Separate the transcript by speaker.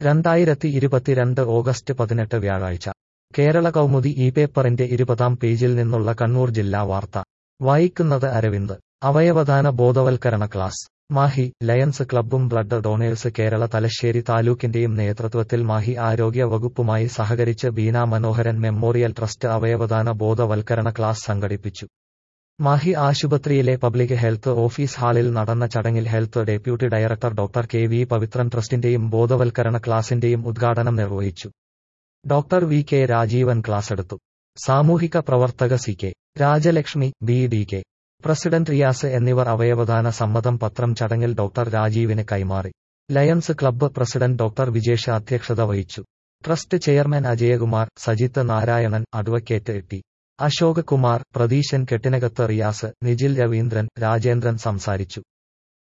Speaker 1: രണ്ടായിരത്തി ഇരുപത്തിരണ്ട് ഓഗസ്റ്റ് പതിനെട്ട് വ്യാഴാഴ്ച കേരള കൗമുദി ഈ പേപ്പറിന്റെ ഇരുപതാം പേജിൽ നിന്നുള്ള കണ്ണൂർ ജില്ലാ വാർത്ത വായിക്കുന്നത് അരവിന്ദ് അവയവദാന ബോധവൽക്കരണ ക്ലാസ് മാഹി ലയൺസ് ക്ലബ്ബും ബ്ലഡ് ഡൊണേഴ്സ് കേരള തലശ്ശേരി താലൂക്കിന്റെയും നേതൃത്വത്തിൽ മാഹി ആരോഗ്യ വകുപ്പുമായി സഹകരിച്ച് ബീന മനോഹരൻ മെമ്മോറിയൽ ട്രസ്റ്റ് അവയവദാന ബോധവൽക്കരണ ക്ലാസ് സംഘടിപ്പിച്ചു മാഹി ആശുപത്രിയിലെ പബ്ലിക് ഹെൽത്ത് ഓഫീസ് ഹാളിൽ നടന്ന ചടങ്ങിൽ health deputy director doctor K V Pavithran ട്രസ്റ്റിന്റെയും ബോധവൽക്കരണ ക്ലാസിന്റെയും ഉദ്ഘാടനം നിർവഹിച്ചു doctor V K Rajeevan class എടുത്തു സാമൂഹിക പ്രവർത്തക C K Rajalakshmi B D K president Riyas എന്നിവർ അവയവദാന സമ്മതം പത്രം ചടങ്ങിൽ ഡോക്ടർ രാജീവിന് കൈമാറി Lions club president doctor Vijesh അധ്യക്ഷത വഹിച്ചു trust chairman Ajayakumar Sajith Narayanan advocate T Ashok Kumar Pratheesan കെട്ടിനകത്ത് റിയാസ് നിജിൽ രവീന്ദ്രൻ രാജേന്ദ്രൻ സംസാരിച്ചു